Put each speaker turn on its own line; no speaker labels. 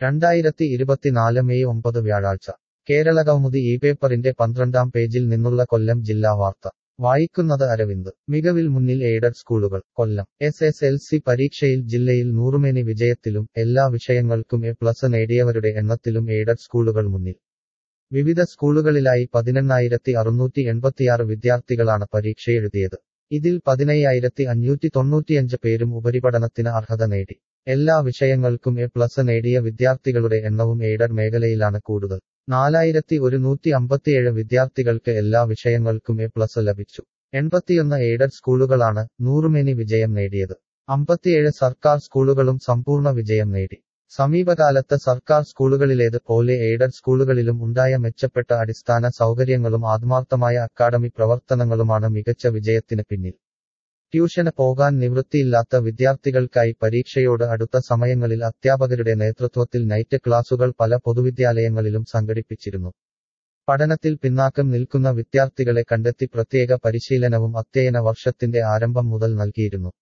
രണ്ടായിരത്തി ഇരുപത്തിനാല് മെയ് ഒമ്പത് വ്യാഴാഴ്ച കേരളകൗമുദി ഈ പേപ്പറിന്റെ പന്ത്രണ്ടാം പേജിൽ നിന്നുള്ള കൊല്ലം ജില്ലാ വാർത്ത വായിക്കുന്നത് അരവിന്ദ് മികവിൽ മുന്നിൽ എയ്ഡഡ് സ്കൂളുകൾ Kollam S S L C പരീക്ഷയിൽ ജില്ലയിൽ നൂറുമേനി വിജയത്തിലും എല്ലാ വിഷയങ്ങൾക്കും എ പ്ലസ് നേടിയവരുടെ എണ്ണത്തിലും എയ്ഡഡ് സ്കൂളുകൾ മുന്നിൽ വിവിധ സ്കൂളുകളിലായി പതിനെണ്ണായിരത്തി അറുന്നൂറ്റി എൺപത്തിയാറ് വിദ്യാർത്ഥികളാണ് പരീക്ഷയെഴുതിയത് ഇതിൽ പതിനയ്യായിരത്തി അഞ്ഞൂറ്റി തൊണ്ണൂറ്റിയഞ്ച് പേരും ഉപരിപഠനത്തിന് അർഹത നേടി എല്ലാ വിഷയങ്ങൾക്കും എ പ്ലസ് നേടിയ വിദ്യാർത്ഥികളുടെ എണ്ണവും എയ്ഡഡ് മേഖലയിലാണ് കൂടുതൽ നാലായിരത്തി ഒരുന്നൂറ്റി അമ്പത്തിയേഴ് വിദ്യാർത്ഥികൾക്ക് എല്ലാ വിഷയങ്ങൾക്കും എ പ്ലസ് ലഭിച്ചു എൺപത്തിയൊന്ന് എയ്ഡഡ് സ്കൂളുകളാണ് നൂറുമേനി വിജയം നേടിയത് അമ്പത്തിയേഴ് സർക്കാർ സ്കൂളുകളും സമ്പൂർണ്ണ വിജയം നേടി സമീപകാലത്ത് സർക്കാർ സ്കൂളുകളിലേത് പോലെ എയ്ഡഡ് സ്കൂളുകളിലും ഉണ്ടായ മെച്ചപ്പെട്ട അടിസ്ഥാന സൗകര്യങ്ങളും ആത്മാർത്ഥമായ അക്കാഡമി പ്രവർത്തനങ്ങളുമാണ് മികച്ച വിജയത്തിന് പിന്നിൽ ട്യൂഷന് പോകാൻ നിവൃത്തിയില്ലാത്ത വിദ്യാർത്ഥികൾക്കായി പരീക്ഷയോട് അടുത്ത സമയങ്ങളിൽ അധ്യാപകരുടെ നേതൃത്വത്തിൽ നൈറ്റ് ക്ലാസുകൾ പല പൊതുവിദ്യാലയങ്ങളിലും സംഘടിപ്പിച്ചിരുന്നു പഠനത്തിൽ പിന്നാക്കം നിൽക്കുന്ന വിദ്യാർത്ഥികളെ കണ്ടെത്തി പ്രത്യേക പരിശീലനവും അധ്യയന വർഷത്തിന്റെ ആരംഭം മുതൽ നൽകിയിരുന്നു